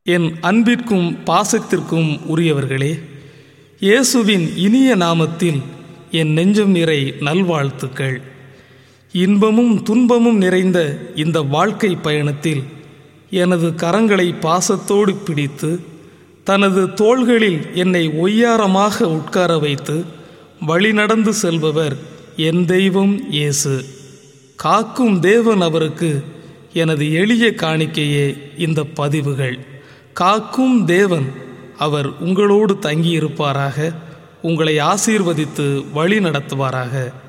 என் அன்பிற்கும் பாசத்திற்கும் உரியவர்களே இயேசுவின் இனிய நாமத்தில் என் நெஞ்சம் நிறை நல்வாழ்த்துக்கள் இன்பமும் துன்பமும் நிறைந்த இந்த வாழ்க்கை பயணத்தில் எனது கரங்களை பாசத்தோடு பிடித்து தனது தோள்களில் என்னை ஒய்யாரமாக உட்கார வைத்து வழிநடந்து செல்பவர் என் தெய்வம் இயேசு காக்கும் தேவன் அவருக்கு எனது எளிய காணிக்கையே இந்த பதிவுகள் காக்கும் தேவன் அவர் உங்களோடு தங்கியிருப்பாராக உங்களை ஆசீர்வதித்து வழி நடத்துவாராக